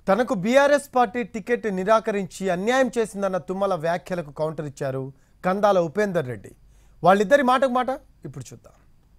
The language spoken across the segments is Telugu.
తనకు బీఆర్ఎస్ పార్టీ టికెట్ నిరాకరించి అన్యాయం చేసిందన్న తుమ్మల వ్యాఖ్యలకు కౌంటర్ ఇచ్చారు కందాల ఉపేందర్ రెడ్డి వాళ్ళిద్దరి మాటకు మాట ఇప్పుడు చూద్దాం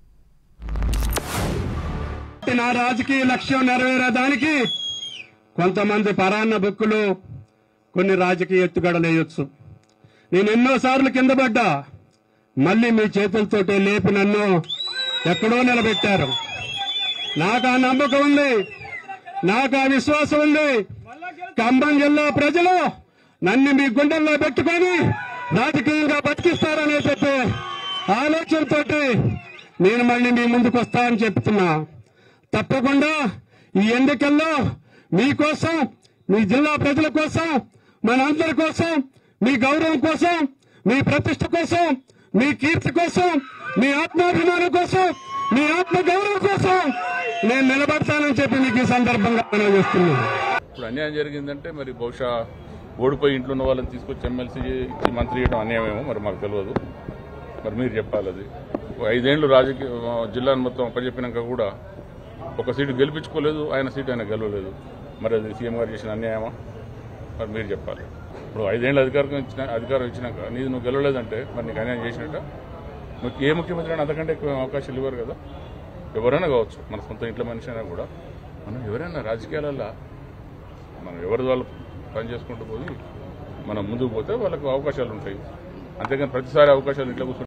నా రాజకీయ లక్ష్యం నెరవేరడానికి కొంతమంది పరాన్న బుక్కులు కొన్ని రాజకీయ ఎత్తుగడలేయొచ్చు నేను ఎన్నోసార్లు కింద పడ్డా మళ్ళీ మీ చేతులతోటే లేపి నన్ను ఎక్కడో నిలబెట్టారు నాకు ఆ నమ్మకం ఉంది నాకు ఆ విశ్వాసం ఉంది ఖమ్మం జిల్లా ప్రజలు నన్ను మీ గుండెల్లో పెట్టుకొని రాజకీయంగా బతికిస్తారనే చెప్పి ఆలోచనతోటి నేను మళ్ళీ మీ ముందుకు వస్తానని చెప్తున్నా తప్పకుండా ఈ ఎన్నికల్లో మీకోసం మీ జిల్లా ప్రజల కోసం మనందరి కోసం మీ గౌరవం కోసం మీ ప్రతిష్ట కోసం మీ కీర్తి కోసం మీ ఆత్మాభిమానం కోసం మీ ఆత్మ గౌరవం కోసం నేను నిలబడతానని చెప్పి మీకు ఈ సందర్భంగా మనం చేస్తున్నాను ఇప్పుడు అన్యాయం జరిగిందంటే మరి బహుశా ఓడిపోయి ఇంట్లో ఉన్న వాళ్ళని తీసుకొచ్చి ఎమ్మెల్సీ ఇచ్చి మంత్రి చేయడం అన్యాయమేమో మరి మాకు తెలియదు మరి మీరు చెప్పాలి అది ఓ ఐదేళ్లు రాజకీయ జిల్లాను మొత్తం అప్పచెప్పినాక కూడా ఒక సీటు గెలిపించుకోలేదు ఆయన సీటు ఆయన గెలవలేదు మరి అది సీఎం గారు చేసిన అన్యాయమా మరి మీరు చెప్పాలి ఇప్పుడు ఐదేళ్ళు అధికారం ఇచ్చిన అధికారం ఇచ్చినాక నీది నువ్వు గెలవలేదంటే మరి నీకు అన్యాయం చేసినట్ట నువ్వు ఏ ముఖ్యమంత్రి అయినా అంతకంటే ఎక్కువ అవకాశాలు ఇవ్వరు కదా ఎవరైనా కావచ్చు మన సొంత ఇంట్లో మనిషి అయినా కూడా మనం ఎవరైనా రాజకీయాలలో మనం ఎవరి వాళ్ళు పని చేసుకుంటూ పోయి మనం ముందుకు పోతే వాళ్ళకు అవకాశాలు ఉంటాయి అంతేగాని ప్రతిసారి అవకాశాలు ఇంట్లో కూర్చుంటే